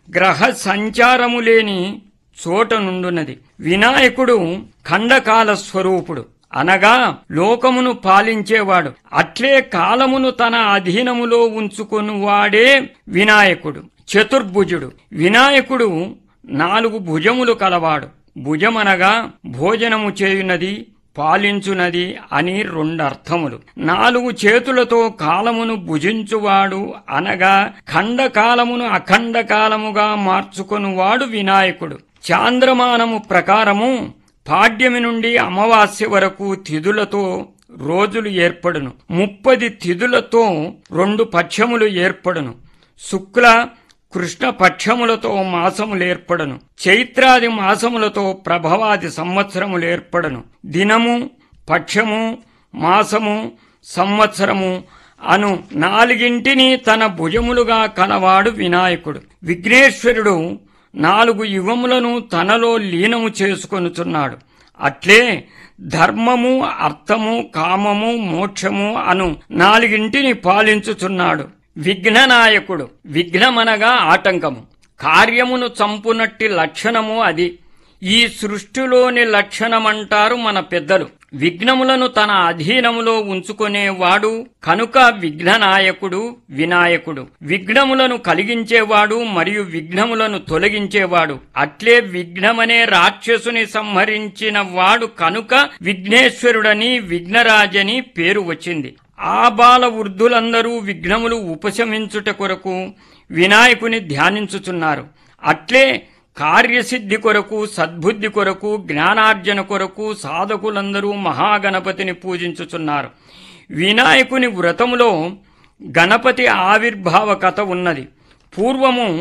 గ్రహ సంచారము లేని చోట నుండున్నది వినాయకుడు ఖండకాల స్వరూపుడు అనగా లోకమును పాలించేవాడు అట్లే కాలమును తన అధీనములో ఉంచుకొనువాడే వినాయకుడు చతుర్భుజుడు వినాయకుడు నాలుగు భుజములు కలవాడు భుజమనగా భోజనము చేయునది పాలించునది అని రెండర్థములు నాలుగు చేతులతో కాలమును భుజించువాడు అనగా ఖండకాలమును అఖండకాలముగా మార్చుకొనువాడు వినాయకుడు చాంద్రమానము ప్రకారము పాడ్యమి నుండి అమావాస్య వరకు తిథులతో రోజులు ఏర్పడును ముప్పది తిథులతో రెండు పక్షములు ఏర్పడును శుక్ల కృష్ణ పక్షములతో మాసములేర్పడను చైత్రాది మాసములతో ప్రభవాది సంవత్సరములేర్పడను దినము పక్షము మాసము సంవత్సరము అను నాలుగింటిని తన భుజములుగా కలవాడు వినాయకుడు విఘ్నేశ్వరుడు నాలుగు యుగములను తనలో లీనము చేసుకొనుచున్నాడు అట్లే ధర్మము అర్థము కామము మోక్షము అను నాలుగింటిని పాలించుచున్నాడు విఘ్ననాయకుడు విఘ్నమనగా ఆటంకము కార్యమును చంపునట్టి లక్షణము అది ఈ సృష్టిలోని లక్షణమంటారు మన పెద్దలు విఘ్నములను తన అధీనములో ఉంచుకునేవాడు కనుక విఘ్ననాయకుడు వినాయకుడు విఘ్నములను కలిగించేవాడు మరియు విఘ్నములను తొలగించేవాడు అట్లే విఘ్నమనే రాక్షసుని సంహరించిన వాడు కనుక విఘ్నేశ్వరుడని విఘ్నరాజని పేరు వచ్చింది ఆ బాల వృద్ధులందరూ విఘ్నములు ఉపశమించుట కొరకు వినాయకుని ధ్యానించుచున్నారు అట్లే కార్యసిద్ధి కొరకు సద్బుద్ధి కొరకు జ్ఞానార్జన కొరకు సాధకులందరూ మహాగణపతిని పూజించుచున్నారు వినాయకుని వ్రతములో గణపతి ఆవిర్భావ కథ ఉన్నది పూర్వము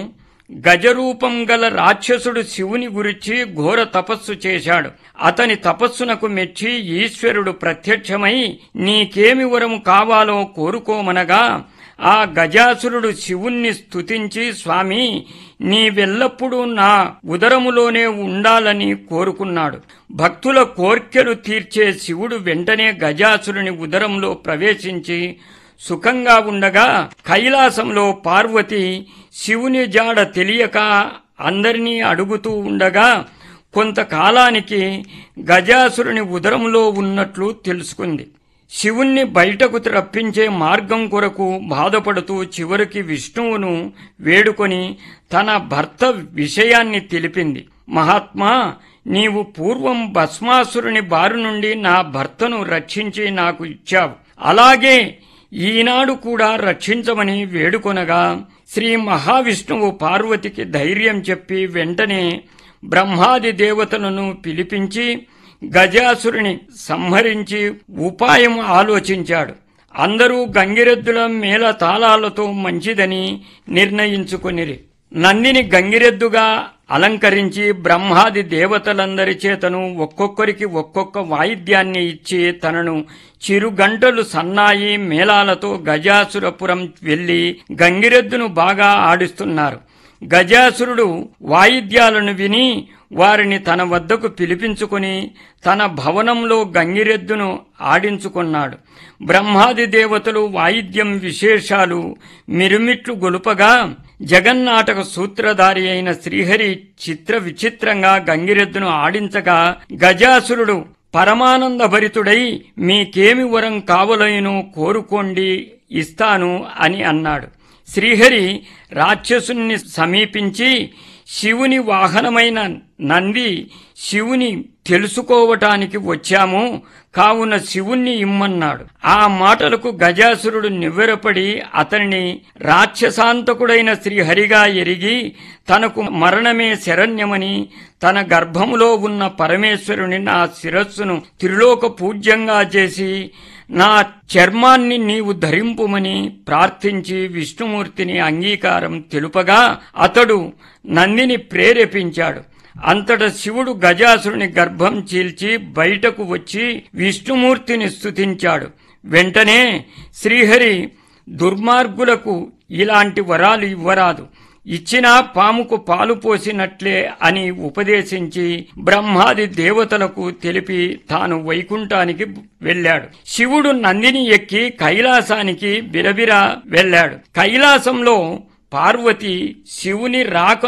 గజరూపం గల రాక్షసుడు శివుని గురించి ఘోర తపస్సు చేశాడు అతని తపస్సునకు మెచ్చి ఈశ్వరుడు ప్రత్యక్షమై నీకేమి వరము కావాలో కోరుకోమనగా ఆ గజాసురుడు శివుణ్ణి స్తుతించి స్వామి నీవెల్లప్పుడూ నా ఉదరములోనే ఉండాలని కోరుకున్నాడు భక్తుల కోర్కెలు తీర్చే శివుడు వెంటనే గజాసురుని ఉదరంలో ప్రవేశించి సుఖంగా ఉండగా కైలాసంలో పార్వతి శివుని జాడ తెలియక అందరినీ అడుగుతూ ఉండగా కొంతకాలానికి గజాసురుని ఉదరంలో ఉన్నట్లు తెలుసుకుంది శివుణ్ణి బయటకు రప్పించే మార్గం కొరకు బాధపడుతూ చివరికి విష్ణువును వేడుకొని తన భర్త విషయాన్ని తెలిపింది మహాత్మా నీవు పూర్వం భస్మాసురుని బారు నుండి నా భర్తను రక్షించి నాకు ఇచ్చావు అలాగే ఈనాడు కూడా రక్షించమని వేడుకొనగా శ్రీ మహావిష్ణువు పార్వతికి ధైర్యం చెప్పి వెంటనే బ్రహ్మాది దేవతలను పిలిపించి గజాసురుని సంహరించి ఉపాయం ఆలోచించాడు అందరూ గంగిరెద్దుల మేళ తాళాలతో మంచిదని నిర్ణయించుకొనిరి నందిని గంగిరెద్దుగా అలంకరించి బ్రహ్మాది దేవతలందరి చేతను ఒక్కొక్కరికి ఒక్కొక్క వాయిద్యాన్ని ఇచ్చి తనను చిరుగంటలు సన్నాయి మేళాలతో గజాసురపురం వెళ్లి గంగిరెద్దును బాగా ఆడిస్తున్నారు గజాసురుడు వాయిద్యాలను విని వారిని తన వద్దకు పిలిపించుకుని తన భవనంలో గంగిరెద్దును ఆడించుకున్నాడు బ్రహ్మాది దేవతలు వాయిద్యం విశేషాలు మిరుమిట్లు గొలుపగా జగన్నాటక సూత్రధారి అయిన శ్రీహరి చిత్ర విచిత్రంగా గంగిరెద్దును ఆడించగా గజాసురుడు పరమానంద భరితుడై మీకేమి వరం కావలయునో కోరుకోండి ఇస్తాను అని అన్నాడు శ్రీహరి రాక్షసుని సమీపించి శివుని వాహనమైన నంది శివుని తెలుసుకోవటానికి వచ్చాము కావున శివుణ్ణి ఇమ్మన్నాడు ఆ మాటలకు గజాసురుడు నివ్వెరపడి అతనిని రాక్షసాంతకుడైన శ్రీహరిగా ఎరిగి తనకు మరణమే శరణ్యమని తన గర్భములో ఉన్న పరమేశ్వరుని నా శిరస్సును త్రిలోక పూజ్యంగా చేసి నా చర్మాన్ని నీవు ధరింపుమని ప్రార్థించి విష్ణుమూర్తిని అంగీకారం తెలుపగా అతడు నందిని ప్రేరేపించాడు అంతట శివుడు గజాసురుని గర్భం చీల్చి బయటకు వచ్చి విష్ణుమూర్తిని స్తుతించాడు వెంటనే శ్రీహరి దుర్మార్గులకు ఇలాంటి వరాలు ఇవ్వరాదు ఇచ్చినా పాముకు పాలు పోసినట్లే అని ఉపదేశించి బ్రహ్మాది దేవతలకు తెలిపి తాను వైకుంఠానికి వెళ్ళాడు శివుడు నందిని ఎక్కి కైలాసానికి బిరబిరా వెళ్ళాడు కైలాసంలో పార్వతి శివుని రాక